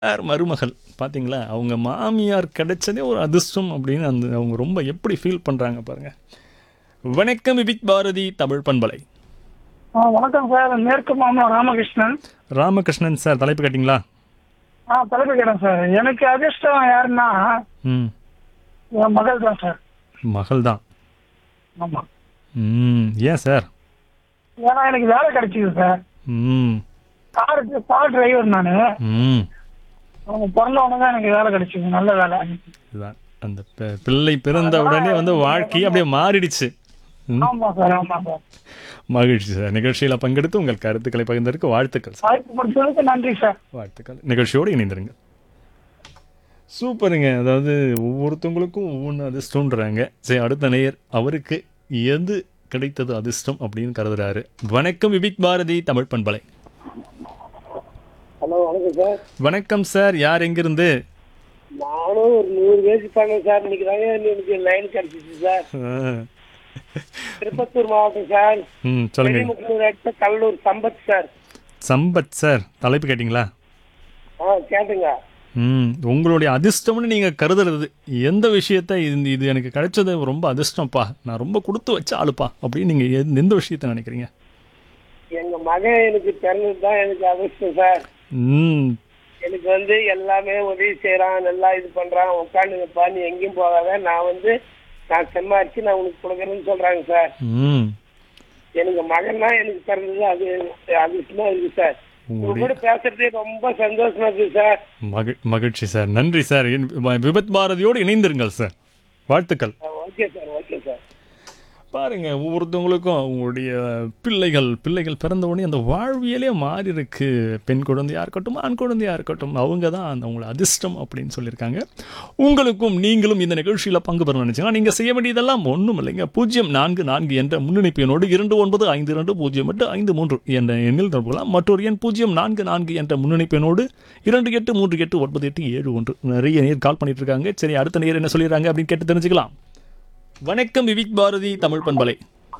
யார் மருமகள் பார்த்தீங்களா அவங்க மாமியார் கிடைச்சதே ஒரு அதிர்ஷ்டம் அப்படின்னு அந்த அவங்க ரொம்ப எப்படி ஃபீல் பண்ணுறாங்க பாருங்க வணக்கம் விபிக் பாரதி தமிழ் பண்பலை ஆ வணக்கம் சார் மேற்கு மாமா ராமகிருஷ்ணன் ராமகிருஷ்ணன் சார் தலைப்பு கேட்டிங்களா ஆ தலைப்பு கேட்டேன் சார் எனக்கு அதிர்ஷ்டம் யாருன்னா ம் என் மகள் தான் சார் மகள் தான் ஆமாம் ம் ஏன் சார் ஏன்னா எனக்கு வேலை கிடைச்சிது சார் ம் கார் கார் டிரைவர் நான் ம் அவங்க பிறந்தவொடனே தான் எனக்கு வேலை கிடைச்சிது நல்ல வேலை இதுதான் அந்த பி- பிள்ளை பிறந்த உடனே வந்து வாழ்க்கையே அப்படியே மாறிடுச்சு ம், ஆமாம் சார் ஆமாம் சார் மகிழ்ச்சி சார் நிகழ்ச்சியில் பங்கெடுத்து உங்கள் கருத்துக்களை பகிர்ந்ததற்கு வாழ்த்துக்கள் சார் வாய்ப்பு கொடுத்ததுக்கு நன்றி சார் வாழ்த்துக்கள் நிகழ்ச்சியோடு இணைந்திருங்க சூப்பருங்க அதாவது ஒவ்வொருத்தவங்களுக்கும் ஒவ்வொன்று அதிர்ஷ்டம்ன்றாங்க சரி அடுத்த நேயர் அவருக்கு எது கிடைத்தது அதிர்ஷ்டம் அப்படின்னு கருதுறாரு வணக்கம் விபிக் பாரதி தமிழ் பண்பலை ஹலோ வணக்கம் சார் வணக்கம் சார் யார் எங்கிருந்து நானும் ஒரு நூறு பேஜ் பண்ணேன் சார் இன்னைக்கு தாங்க எனக்கு லைன் கிடைச்சிச்சு சார் ஆ. திருப்பத்தூர் மாவட்டம் சார் ம் சொல்லுங்க வெளிமுக்கலூர் அடுத்த கல்லூர் சம்பத் சார் சம்பத் சார் தலைப்பு கேட்டிங்களா ஆ கேட்டுங்க ம் உங்களுடைய அதிர்ஷ்டம்னு நீங்கள் கருதுறது எந்த விஷயத்த இது இது எனக்கு கிடைச்சது ரொம்ப அதிர்ஷ்டம்ப்பா நான் ரொம்ப கொடுத்து வச்ச ஆளுப்பா அப்படின்னு நீங்கள் எந்த எந்த விஷயத்த நினைக்கிறீங்க எங்க மகன் எனக்கு பிறந்தது தான் எனக்கு அதிர்ஷ்டம் சார் ம் எனக்கு வந்து எல்லாமே உதவி செய்யறான் நல்லா இது பண்றான் உட்காந்துங்கப்பா நீ எங்கேயும் போகாத நான் வந்து நான் சம்பாரிச்சு நான் உனக்கு கொடுக்குறேன்னு சொல்றாங்க சார் ம் எனக்கு மகன் தான் எனக்கு பிறந்தது அது அதிர்ஷ்டமா இருக்கு சார் உங்க உங்களுடைய கூட பேசுறதே ரொம்ப சந்தோஷமா இருக்கு சார் மகிழ் மகிழ்ச்சி சார் நன்றி சார் என் விபத் பாரதியோடு இணைந்திருங்கள் சார் வாழ்த்துக்கள் ஓகே சார் ஓகே சார் பாருங்க ஒவ்வொருத்தவங்களுக்கும் அவங்களுடைய பிள்ளைகள் பிள்ளைகள் பிறந்த உடனே அந்த வாழ்வியலே மாறி இருக்கு பெண் குழந்தையா இருக்கட்டும் ஆண் குழந்தையா இருக்கட்டும் அவங்க தான் அந்த அவங்கள அதிர்ஷ்டம் அப்படின்னு சொல்லியிருக்காங்க உங்களுக்கும் நீங்களும் இந்த நிகழ்ச்சியில் பங்கு பெற நினைச்சீங்கன்னா நீங்கள் செய்ய வேண்டியதெல்லாம் ஒன்றும் இல்லைங்க பூஜ்ஜியம் நான்கு நான்கு என்ற முன்னணிப்பு எண்ணோடு இரண்டு ஒன்பது ஐந்து இரண்டு பூஜ்ஜியம் எட்டு ஐந்து மூன்று என்ற எண்ணில் தொடர்புலாம் மற்றொரு எண் பூஜ்ஜியம் நான்கு நான்கு என்ற முன்னணிப்பு எண்ணோடு இரண்டு எட்டு மூன்று எட்டு ஒன்பது எட்டு ஏழு ஒன்று நிறைய நேர் கால் பண்ணிட்டு இருக்காங்க சரி அடுத்த நேர் என்ன சொல்லிடுறாங்க அப்படின்னு கேட்டு தெரிஞ்சுக்கலாம் வணக்கம் விவிக் பாரதி தமிழ் பண்பலை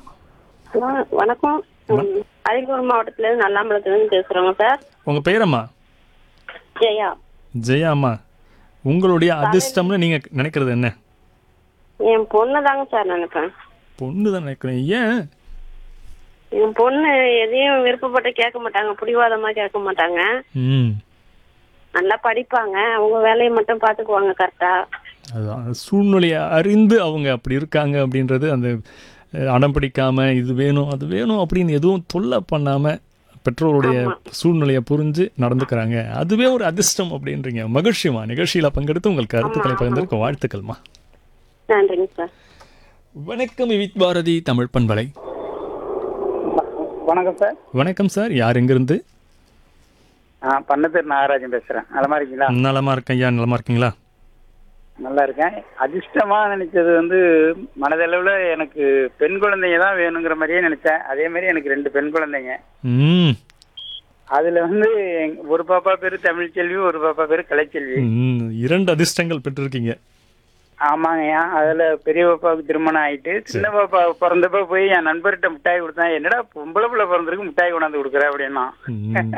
வ- வணக்கம் ம், அரியலூர் மாவட்டத்துல இருந்து நல்லாம்பலத்துல இருந்து பேசுறோங்க சார் உங்க பேரம்மா ஜெயா ஜெயாம்மா உங்களுடைய அதிர்ஷ்டம்னு நீங்க நினைக்கிறது என்ன என் பொண்ணு தாங்க சார் நினைப்பேன் பொண்ணு தான் நினைக்கிறேன் ஏன் என் பொண்ணு எதையும் விருப்பப்பட்டு கேட்க மாட்டாங்க பிடிவாதமா கேட்க மாட்டாங்க ம் நல்லா படிப்பாங்க அவங்க வேலையை மட்டும் பாத்துக்குவாங்க கரெக்டா அதுதான் சூழ்நிலையை அறிந்து அவங்க அப்படி இருக்காங்க அப்படின்றது அந்த அஹ், அடம் பிடிக்காம இது வேணும் அது வேணும் அப்படின்னு எதுவும் தொல்லை பண்ணாம பெற்றோருடைய சூழ்நிலையை புரிஞ்சு நடந்துக்கிறாங்க அதுவே ஒரு அதிர்ஷ்டம் அப்படின்றீங்க மகிழ்ச்சிமா நிகழ்ச்சியில பங்கெடுத்து உங்கள் கருத்துக்களை பகிர்ந்திருக்க வாழ்த்துக்கள்மா நன்றிங்க சார் வணக்கம் விவித் பாரதி தமிழ் பண்பலை வணக்கம் சார் வணக்கம் சார் யார் எங்கிருந்து ஆ பண்ணத்தூர் நாகராஜன் பேசுறேன் நலமா இருக்கீங்களா நலமா இருக்கேன் ஐயா நலமா இருக்கீங்களா நல்லா இருக்கேன் அதிர்ஷ்டமா நினைச்சது வந்து மனதளவுல எனக்கு பெண் குழந்தைங்க தான் வேணுங்கிற மாதிரியே நினைச்சேன் அதே மாதிரி எனக்கு ரெண்டு பெண் குழந்தைங்க ம் அதுல வந்து எங்க- ஒரு பாப்பா பேரு தமிழ்ச்செல்வி ஒரு பாப்பா பேரு கலைச்செல்வி ம், இரண்டு அதிர்ஷ்டங்கள் பெற்றிருக்கீங்க ஆமாங்கய்யா அதுல பெரிய பாப்பாவுக்கு திருமணம் ஆயிட்டு சின்ன பாப்பா பிறந்தப்ப போய் என் நண்பர்கிட்ட மிட்டாய் கொடுத்தேன் என்னடா பொம்பளை பிள்ளை பிறந்திருக்கு மிட்டாய் கொண்டாந்து கொடுக்குற அப்படின்னா ம்.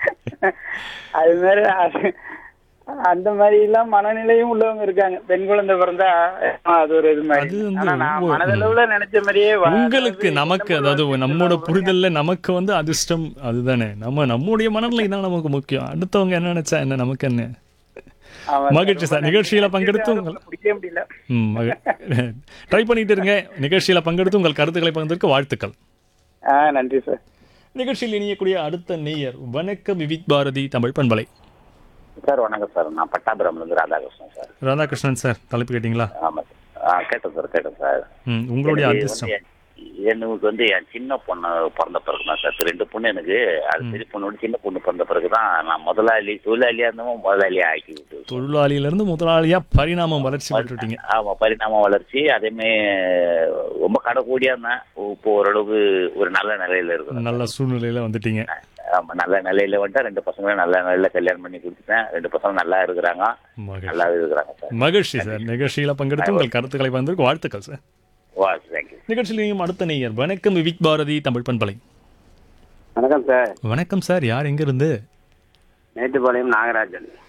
அது மாதிரி அது- அந்த மாதிரி எல்லாம் மனநிலையும் உள்ளவங்க இருக்காங்க பெண் குழந்தை பிறந்தா அது ஒரு இது மாதிரி அது வந்து ஆனா நான் ஒவ்வொரு- மனதளவுல நினைச்ச மாதிரியே வா- உங்களுக்கு அதாவது நமக்கு சின்ன அதாவது பிள்ளை நம்மோட வயசுல புரிதல்ல நமக்கு வந்து அதிர்ஷ்டம் அதுதானே நம்ம நம்முடைய மனநிலை தான் நமக்கு முக்கியம் அடுத்தவங்க என்ன நினைச்சா என்ன நமக்கு என்ன ஆமா மகிழ்ச்சி சார் நிகழ்ச்சியில பங்கெடுத்து உங்கள் பிடிக்கவே முடியல ம் ட்ரை பண்ணிட்டு இருங்க நிகழ்ச்சியில பங்கெடுத்து உங்கள் கருத்துக்களை பகிர்ந்ததற்கு வாழ்த்துக்கள் ஆ நன்றி சார் நிகழ்ச்சியில் இணையக்கூடிய அடுத்த நேயர் வணக்கம் விவிக் பாரதி தமிழ் பண்பலை சார் வணக்கம் சார் நான் பட்டாபுரம்ல இருந்து ராதாகிருஷ்ணன் சார் ராதாகிருஷ்ணன் சார் தலைப்பு கேட்டிங்களா ஆமா சார் ஆ கேட்டேன் சார் கேட்டேன் சார் ம் உங்களுடைய எனக்கு அதிர்ஷ்டம் வந்து என்- எனக்கு வந்து என் சின்ன பொண்ணு பிறந்த பிறகு தான் சார் ரெண்டு பொண்ணு எனக்கு அது பெரிய பொண்ணோட சின்ன பொண்ணு பிறந்த பிறகு தான் நான் முதலாளி தொழிலாளியா இருந்தவன் முதலாளியா ஆக்கி விட்டு தொழிலாளியிலிருந்து முதலாளியா பரிணாமம் வளர்ச்சி பெற்றுட்டீங்க ஆமா பரிணாம வளர்ச்சி அதேமே ரொம்ப கடைக்கூடியா இருந்தேன் இப்போ ஓரளவுக்கு ஒரு நல்ல நிலையில இருக்கிறேன் நல்ல சூழ்நிலையில வந்துட்டீங்க ஆமா நல்ல நிலையில வந்துட்டு ரெண்டு பசங்களும் நல்ல நிலையில கல்யாணம் பண்ணி கொடுத்துட்டேன் ரெண்டு பசங்க நல்லா இருக்கிறாங்க மகிழ்ச்சி நல்லா இருக்கிறாங்க சார் மகிழ்ச்சி சார் நிகழ்ச்சியில பங்கெடுத்து உங்கள் கருத்துக்களை பகிர்ந்ததற்கு வாழ்த்துக்கள் சார் வா தேங்க்யூ நிகழ்ச்சியில் இணையும் அடுத்த நேயர் வணக்கம் விவிக் பாரதி தமிழ் பண்பலை வணக்கம் சார் வணக்கம் சார் யார் எங்க இருந்து மேட்டுப்பாளையம் நாகராஜன்